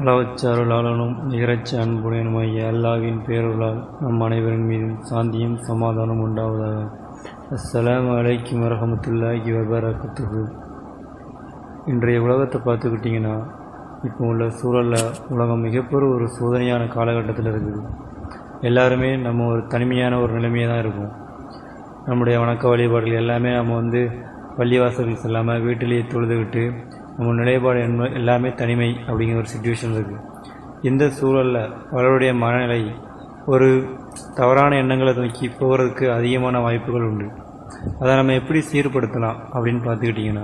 அளவற்ற அருளாளனும் நிகரற்ற அன்புடையனுமாகிய அல்லாஹ்வின் பேரருளால் நம் அனைவரின் மீதும் சாந்தியும் சமாதானம் உண்டாவதாக அஸ்ஸலாமு அலைக்கும் வரஹமத்துல்லாஹி வபரகத்துஹு இன்றைய உலகத்தை பார்த்துக்கிட்டிங்கன்னா இப்போ உள்ள சூழலில் உலகம் மிகப்பெரிய ஒரு சோதனையான காலகட்டத்தில் இருக்குது எல்லாருமே நம்ம ஒரு தனிமையான ஒரு நிலைமையாக தான் இருக்கும் நம்முடைய வணக்க வழிபாடுகள் எல்லாமே நம்ம வந்து பள்ளிவாசல்கள் செல்லாமல் வீட்டிலேயே தொழுதுகிட்டு நம்ம நிலைப்பாடு என்ப எல்லாமே தனிமை அப்படிங்கிற ஒரு சுச்சுவேஷன் இருக்குது இந்த சூழலில் பலருடைய மனநிலை ஒரு தவறான எண்ணங்களை நோக்கி போகிறதுக்கு அதிகமான வாய்ப்புகள் உண்டு அதை நம்ம எப்படி சீர்படுத்தலாம் அப்படின்னு பார்த்துக்கிட்டிங்கன்னா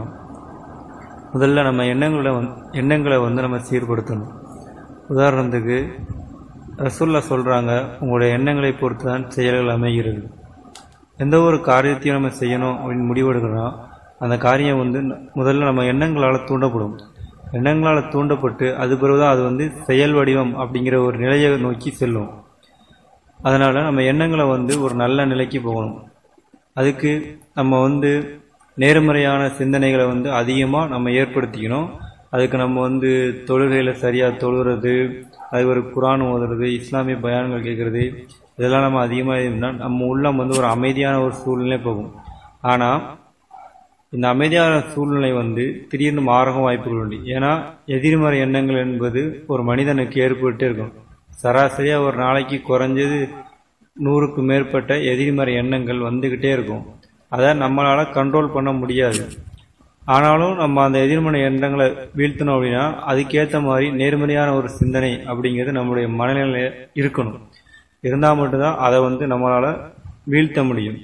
முதல்ல நம்ம எண்ணங்களை வந் எண்ணங்களை வந்து நம்ம சீர்படுத்தணும் உதாரணத்துக்கு ரசூல்லா சொல்கிறாங்க உங்களுடைய எண்ணங்களை பொறுத்து தான் செயல்கள் அமைகிறது எந்த ஒரு காரியத்தையும் நம்ம செய்யணும் அப்படின்னு முடிவெடுக்கிறோம்னா அந்த காரியம் வந்து முதல்ல நம்ம எண்ணங்களால் தூண்டப்படும் எண்ணங்களால் தூண்டப்பட்டு அது பிறகுதான் அது வந்து செயல் வடிவம் அப்படிங்கிற ஒரு நிலையை நோக்கி செல்லும் அதனால் நம்ம எண்ணங்களை வந்து ஒரு நல்ல நிலைக்கு போகணும் அதுக்கு நம்ம வந்து நேர்மறையான சிந்தனைகளை வந்து அதிகமாக நம்ம ஏற்படுத்திக்கணும் அதுக்கு நம்ம வந்து தொழுகையில் சரியாக தொழுகிறது அது ஒரு குரான் ஓதுறது இஸ்லாமிய பயான்கள் கேட்குறது இதெல்லாம் நம்ம அதிகமாக இருந்தால் நம்ம உள்ளம் வந்து ஒரு அமைதியான ஒரு சூழ்நிலை போகும் ஆனால் இந்த அமைதியான சூழ்நிலை வந்து திடீர்னு மாறவும் வாய்ப்புகள் உண்டு ஏன்னா எதிர்மறை எண்ணங்கள் என்பது ஒரு மனிதனுக்கு ஏற்பட்டு இருக்கும் சராசரியாக ஒரு நாளைக்கு குறைஞ்சது நூறுக்கு மேற்பட்ட எதிர்மறை எண்ணங்கள் வந்துக்கிட்டே இருக்கும் அதை நம்மளால் கண்ட்ரோல் பண்ண முடியாது ஆனாலும் நம்ம அந்த எதிர்மறை எண்ணங்களை வீழ்த்தணும் அப்படின்னா அதுக்கேற்ற மாதிரி நேர்மறையான ஒரு சிந்தனை அப்படிங்கிறது நம்மளுடைய மனநிலை இருக்கணும் இருந்தால் மட்டும்தான் அதை வந்து நம்மளால் வீழ்த்த முடியும்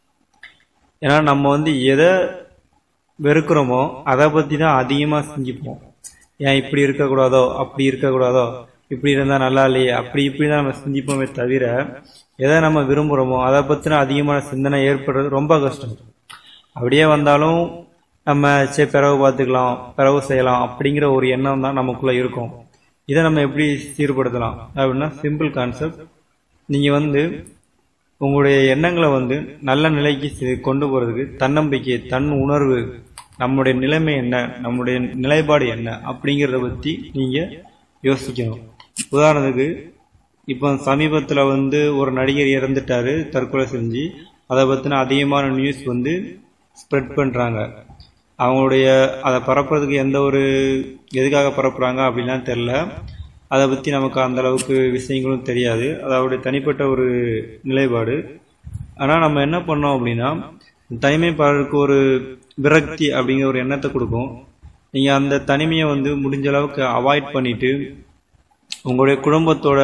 ஏன்னா நம்ம வந்து எதை வெறுக்கிறோமோ அதை பற்றி தான் அதிகமாக சிந்திப்போம் ஏன் இப்படி இருக்கக்கூடாதோ அப்படி இருக்கக்கூடாதோ இப்படி இருந்தால் நல்லா இல்லையே அப்படி இப்படி தான் நம்ம சிந்திப்போமே தவிர எதை நம்ம விரும்புகிறோமோ அதை பற்றின அதிகமான சிந்தனை ஏற்படுறது ரொம்ப கஷ்டம் அப்படியே வந்தாலும் நம்ம சரி பிறகு பார்த்துக்கலாம் பிறகு செய்யலாம் அப்படிங்கிற ஒரு எண்ணம் தான் நமக்குள்ளே இருக்கும் இதை நம்ம எப்படி சீர்படுத்தலாம் அப்படின்னா சிம்பிள் கான்செப்ட் நீங்கள் வந்து உங்களுடைய எண்ணங்களை வந்து நல்ல நிலைக்கு கொண்டு போகிறதுக்கு தன்னம்பிக்கை தன் உணர்வு நம்முடைய நிலைமை என்ன நம்முடைய நிலைப்பாடு என்ன அப்படிங்கிறத பற்றி நீங்கள் யோசிக்கணும் உதாரணத்துக்கு இப்போ சமீபத்தில் வந்து ஒரு நடிகர் இறந்துட்டாரு தற்கொலை செஞ்சு அதை பற்றின அதிகமான நியூஸ் வந்து ஸ்ப்ரெட் பண்ணுறாங்க அவங்களுடைய அதை பரப்புறதுக்கு எந்த ஒரு எதுக்காக பரப்புகிறாங்க அப்படின்லாம் தெரில அதை பற்றி நமக்கு அந்த அளவுக்கு விஷயங்களும் தெரியாது அது அவருடைய தனிப்பட்ட ஒரு நிலைப்பாடு ஆனால் நம்ம என்ன பண்ணோம் அப்படின்னா தனிமைப்பாளருக்கு ஒரு விரக்தி அப்படிங்கிற ஒரு எண்ணத்தை கொடுக்கும் நீங்கள் அந்த தனிமையை வந்து முடிஞ்ச அளவுக்கு அவாய்ட் பண்ணிட்டு உங்களுடைய குடும்பத்தோட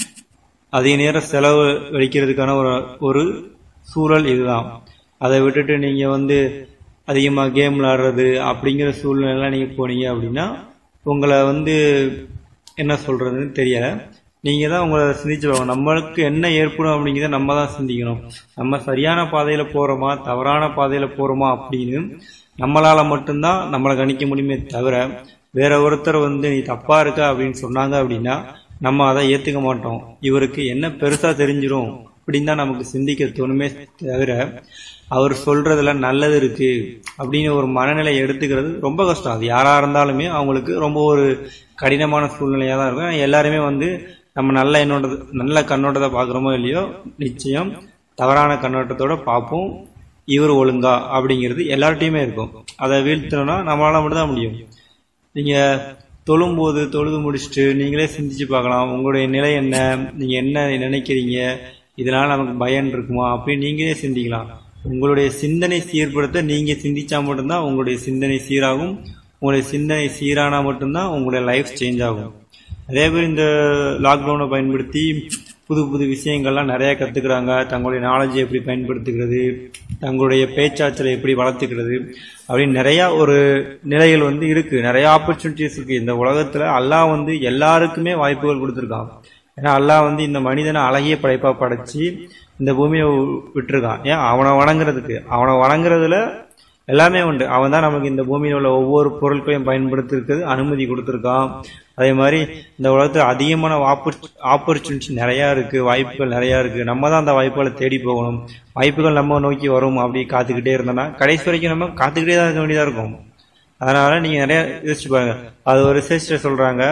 அதிக நேரம் செலவு அளிக்கிறதுக்கான ஒரு ஒரு சூழல் இதுதான் அதை விட்டுட்டு நீங்கள் வந்து அதிகமாக கேம் விளாடுறது அப்படிங்கிற சூழ்நிலைலாம் நீங்கள் போனீங்க அப்படின்னா உங்களை வந்து என்ன சொல்கிறதுன்னு தெரியலை நீங்கள் தான் உங்களை சிந்திச்சு பார்க்கணும் நம்மளுக்கு என்ன ஏற்படும் அப்படிங்கிறத நம்ம தான் சிந்திக்கணும் நம்ம சரியான பாதையில் போகிறோமா தவறான பாதையில் போகிறோமா அப்படின்னு நம்மளால் மட்டும்தான் நம்மளை கணிக்க முடியுமே தவிர வேற ஒருத்தர் வந்து நீ தப்பா இருக்க அப்படின்னு சொன்னாங்க அப்படின்னா நம்ம அதை ஏத்துக்க மாட்டோம் இவருக்கு என்ன பெருசா தெரிஞ்சிடும் அப்படின்னு தான் நமக்கு சிந்திக்க தோணுமே தவிர அவர் சொல்றதுல நல்லது இருக்கு அப்படின்னு ஒரு மனநிலை எடுத்துக்கிறது ரொம்ப கஷ்டம் அது யாரா இருந்தாலுமே அவங்களுக்கு ரொம்ப ஒரு கடினமான சூழ்நிலையா தான் இருக்கும் எல்லாருமே வந்து நம்ம நல்ல என்னோட நல்ல கண்ணோட்டத்தை பார்க்குறோமோ இல்லையோ நிச்சயம் தவறான கண்ணோட்டத்தோட பார்ப்போம் இவர் ஒழுங்கா அப்படிங்கிறது எல்லார்ட்டையுமே இருக்கும் அதை வீழ்த்தணும்னா நம்மளால மட்டும் தான் முடியும் நீங்க தொழும்போது தொழுது முடிச்சுட்டு நீங்களே சிந்திச்சு பார்க்கலாம் உங்களுடைய நிலை என்ன நீங்க என்ன நினைக்கிறீங்க இதனால நமக்கு பயன் இருக்குமா அப்படின்னு நீங்களே சிந்திக்கலாம் உங்களுடைய சிந்தனை சீர்படுத்த நீங்க சிந்திச்சா மட்டும்தான் உங்களுடைய சிந்தனை சீராகும் உங்களுடைய சிந்தனை சீரானா மட்டும்தான் உங்களுடைய லைஃப் சேஞ்ச் ஆகும் அதே மாதிரி இந்த லாக்டவுனை பயன்படுத்தி புது புது விஷயங்கள்லாம் நிறைய கற்றுக்குறாங்க தங்களுடைய நாலேஜை எப்படி பயன்படுத்துகிறது தங்களுடைய பேச்சாற்றலை எப்படி வளர்த்துக்கிறது அப்படின்னு நிறையா ஒரு நிலைகள் வந்து இருக்கு நிறைய ஆப்பர்ச்சுனிட்டிஸ் இருக்கு இந்த உலகத்துல அல்லாஹ் வந்து எல்லாருக்குமே வாய்ப்புகள் கொடுத்துருக்கான் ஏன்னா அல்லாஹ் வந்து இந்த மனிதனை அழகிய படைப்பா படைச்சு இந்த பூமியை விட்டுருக்கான் ஏன் அவனை வணங்குறதுக்கு அவனை வணங்குறதுல எல்லாமே உண்டு அவன் தான் நமக்கு இந்த பூமியில் உள்ள ஒவ்வொரு பொருட்களையும் பயன்படுத்திருக்கிறது அனுமதி கொடுத்துருக்கான் அதே மாதிரி இந்த உலகத்தில் அதிகமான ஆப்பர்ச்சுனிட்டி நிறையா இருக்குது வாய்ப்புகள் நிறையா இருக்குது நம்ம தான் அந்த வாய்ப்புகளை தேடி போகணும் வாய்ப்புகள் நம்ம நோக்கி வரும் அப்படி காத்துக்கிட்டே இருந்தோம்னா கடைசி வரைக்கும் நம்ம காத்துக்கிட்டே தான் இருக்க வேண்டியதாக இருக்கும் அதனால நீங்க நிறைய யோசிச்சு பாருங்க அது ஒரு ரிசர்ச்ல சொல்றாங்க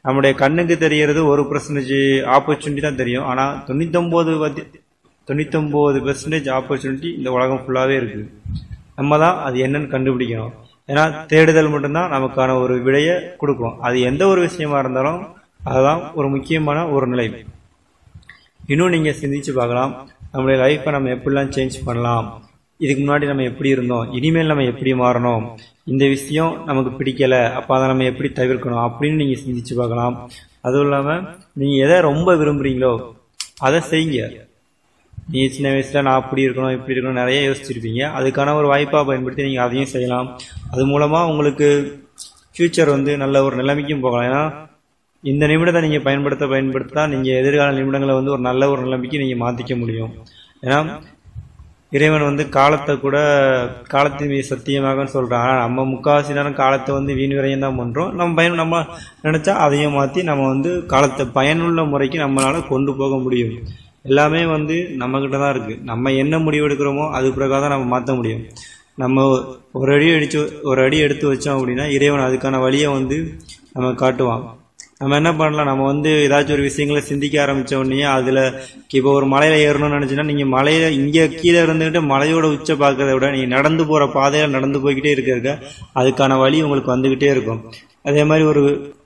நம்முடைய கண்ணுக்கு தெரியறது ஒரு பர்சன்டேஜ் ஆப்பர்ச்சுனிட்டி தான் தெரியும் ஆனா தொண்ணூத்தொன்பது தொண்ணூத்தொன்பது பெர்சன்டேஜ் ஆப்பர்ச்சுனிட்டி இந்த உலகம் ஃபுல்லாவே இருக்கு நம்ம தான் அது என்னன்னு கண்டுபிடிக்கணும் ஏன்னா தேடுதல் மட்டும்தான் நமக்கான ஒரு விடையை கொடுக்கும் அது எந்த ஒரு விஷயமா இருந்தாலும் அதுதான் ஒரு முக்கியமான ஒரு நிலை இன்னும் நீங்க சிந்திச்சு பார்க்கலாம் நம்மளுடைய லைஃப்பை நம்ம எப்படிலாம் சேஞ்ச் பண்ணலாம் இதுக்கு முன்னாடி நம்ம எப்படி இருந்தோம் இனிமேல் நம்ம எப்படி மாறணும் இந்த விஷயம் நமக்கு பிடிக்கல அப்ப அதை நம்ம எப்படி தவிர்க்கணும் அப்படின்னு நீங்க சிந்திச்சு பார்க்கலாம் அதுவும் இல்லாம நீங்க எதை ரொம்ப விரும்புறீங்களோ அதை செய்யுங்க நீங்க சின்ன வயசுல நான் அப்படி இருக்கணும் இப்படி இருக்கணும் நிறைய யோசிச்சிருப்பீங்க அதுக்கான ஒரு வாய்ப்பா பயன்படுத்தி நீங்க அதையும் செய்யலாம் அது மூலமா உங்களுக்கு ஃபியூச்சர் வந்து நல்ல ஒரு நிலைமைக்கும் போகலாம் ஏன்னா இந்த நிமிடத்தை நீங்க பயன்படுத்த பயன்படுத்தா நீங்க எதிர்கால நிமிடங்களை வந்து ஒரு நல்ல ஒரு நிலைமைக்கு நீங்க மாத்திக்க முடியும் ஏன்னா இறைவன் வந்து காலத்தை கூட காலத்தின் மீது சத்தியமாக சொல்றான் ஆனா நம்ம முக்காவாசி நேரம் காலத்தை வந்து வீண் விரையும் தான் பண்றோம் நம்ம பயன் நம்ம நினைச்சா அதையும் மாத்தி நம்ம வந்து காலத்தை பயனுள்ள முறைக்கு நம்மளால கொண்டு போக முடியும் எல்லாமே வந்து நம்ம கிட்ட தான் இருக்கு நம்ம என்ன முடிவு எடுக்கிறோமோ அது பிரகாரம் தான் நம்ம மாற்ற முடியும் நம்ம ஒரு அடி அடிச்சு ஒரு அடி எடுத்து வச்சோம் அப்படின்னா இறைவன் அதுக்கான வழியை வந்து நம்ம காட்டுவான் நம்ம என்ன பண்ணலாம் நம்ம வந்து ஏதாச்சும் ஒரு விஷயங்களை சிந்திக்க ஆரம்பிச்ச உடனே அதுல இப்போ ஒரு மலையில ஏறணும்னு நினைச்சுன்னா நீங்க மலையில இங்க கீழே இருந்துகிட்டு மலையோட உச்ச பார்க்கறத விட நீங்க நடந்து போற பாதையில நடந்து போய்கிட்டே இருக்க இருக்க அதுக்கான வழி உங்களுக்கு வந்துகிட்டே இருக்கும் அதே மாதிரி ஒரு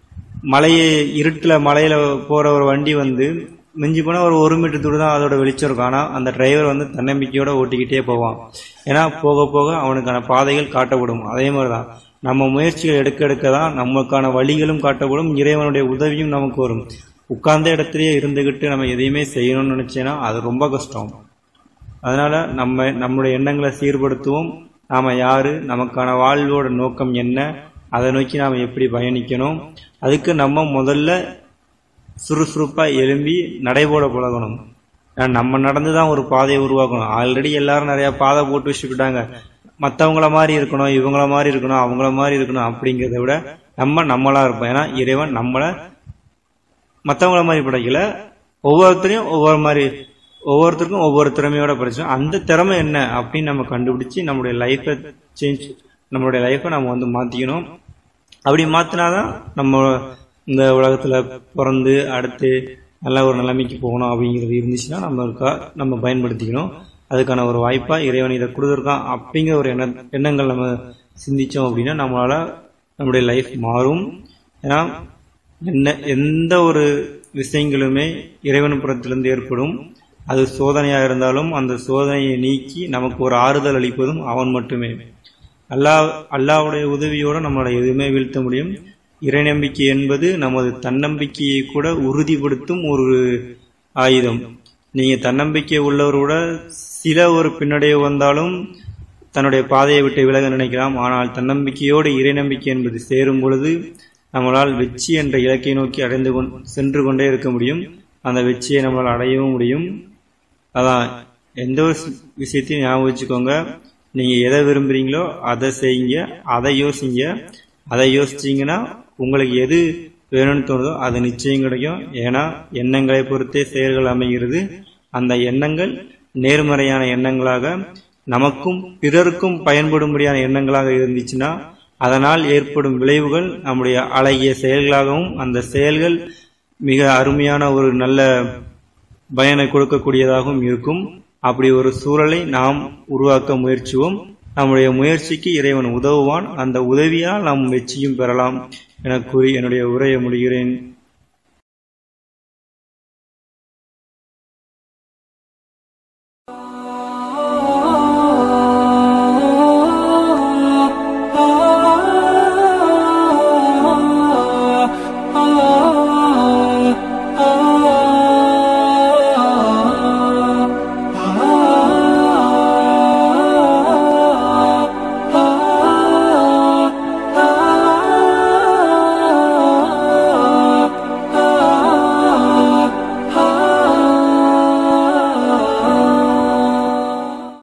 மலையை இருட்டுல மலையில போற ஒரு வண்டி வந்து மிஞ்சி போனா ஒரு ஒரு மீட்டர் தூரம் தான் அதோட வெளிச்சம் இருக்கும் ஆனா அந்த டிரைவர் வந்து தன்னம்பிக்கையோட ஓட்டிக்கிட்டே போவான் ஏன்னா போக போக அவனுக்கான பாதைகள் காட்டப்படும் அதே மாதிரிதான் நம்ம முயற்சிகள் எடுக்க எடுக்க தான் நமக்கான வழிகளும் காட்டப்படும் இறைவனுடைய உதவியும் நமக்கு வரும் உட்கார்ந்த இடத்துலயே இருந்துகிட்டு நம்ம எதையுமே செய்யணும்னு நினைச்சேன்னா அது ரொம்ப கஷ்டம் அதனால நம்ம நம்முடைய எண்ணங்களை சீர்படுத்துவோம் நாம யாரு நமக்கான வாழ்வோட நோக்கம் என்ன அதை நோக்கி நாம எப்படி பயணிக்கணும் அதுக்கு நம்ம முதல்ல சுறுசுறுப்பா எழும்பி நடைபோட பழகணும் ஏன்னா நம்ம நடந்துதான் ஒரு பாதையை உருவாக்கணும் ஆல்ரெடி எல்லாரும் நிறைய பாதை போட்டு வச்சுக்கிட்டாங்க மத்தவங்கள மாதிரி இருக்கணும் இவங்கள மாதிரி இருக்கணும் அவங்கள மாதிரி இருக்கணும் அப்படிங்கிறத விட நம்ம நம்மளா இருப்போம் ஏன்னா இறைவன் நம்மளை மத்தவங்கள மாதிரி படைக்கல ஒவ்வொருத்தரையும் ஒவ்வொரு மாதிரி ஒவ்வொருத்தருக்கும் ஒவ்வொரு திறமையோட படிச்சோம் அந்த திறமை என்ன அப்படின்னு நம்ம கண்டுபிடிச்சு நம்மளுடைய லைஃபை சேஞ்ச் நம்மளுடைய லைஃபை நம்ம வந்து மாத்திக்கணும் அப்படி மாத்தினாதான் நம்ம இந்த உலகத்துல பிறந்து அடுத்து நல்ல ஒரு நிலைமைக்கு போகணும் அப்படிங்கிறது இருந்துச்சுன்னா நம்ம இருக்கா நம்ம பயன்படுத்திக்கணும் அதுக்கான ஒரு வாய்ப்பா இறைவன் இதை கொடுத்துருக்கான் அப்படிங்கிற ஒரு எண்ண எண்ணங்கள் நம்ம சிந்திச்சோம் அப்படின்னா நம்மளால நம்முடைய லைஃப் மாறும் ஏன்னா என்ன எந்த ஒரு விஷயங்களுமே இறைவன் புறத்திலிருந்து ஏற்படும் அது சோதனையா இருந்தாலும் அந்த சோதனையை நீக்கி நமக்கு ஒரு ஆறுதல் அளிப்பதும் அவன் மட்டுமே அல்லாஹ் அல்லாவுடைய உதவியோட நம்மளை எதுவுமே வீழ்த்த முடியும் இறைநம்பிக்கை என்பது நமது தன்னம்பிக்கையை கூட உறுதிப்படுத்தும் ஒரு ஆயுதம் நீங்க தன்னம்பிக்கை உள்ளவரோட சில ஒரு பின்னடைவு வந்தாலும் தன்னுடைய பாதையை விட்டு விலக நினைக்கலாம் ஆனால் தன்னம்பிக்கையோடு இறைநம்பிக்கை என்பது சேரும் பொழுது நம்மளால் வெற்றி என்ற இலக்கை நோக்கி அடைந்து கொண் சென்று கொண்டே இருக்க முடியும் அந்த வெற்றியை நம்மளால் அடையவும் முடியும் அதான் எந்த ஒரு விஷயத்தையும் ஞாபகம் வச்சுக்கோங்க நீங்க எதை விரும்புறீங்களோ அதை செய்யுங்க அதை யோசிங்க அதை யோசிச்சீங்கன்னா உங்களுக்கு எது வேணும்னு தோணுதோ அது நிச்சயம் கிடைக்கும் ஏன்னா எண்ணங்களை பொறுத்தே செயல்கள் அமைகிறது அந்த எண்ணங்கள் நேர்மறையான எண்ணங்களாக நமக்கும் பிறருக்கும் பயன்படும்படியான எண்ணங்களாக இருந்துச்சுன்னா அதனால் ஏற்படும் விளைவுகள் நம்முடைய அழகிய செயல்களாகவும் அந்த செயல்கள் மிக அருமையான ஒரு நல்ல பயனை கொடுக்கக்கூடியதாகவும் இருக்கும் அப்படி ஒரு சூழலை நாம் உருவாக்க முயற்சிவோம் நம்முடைய முயற்சிக்கு இறைவன் உதவுவான் அந்த உதவியால் நாம் வெற்றியும் பெறலாம் என கூறி என்னுடைய உரையை முடிகிறேன்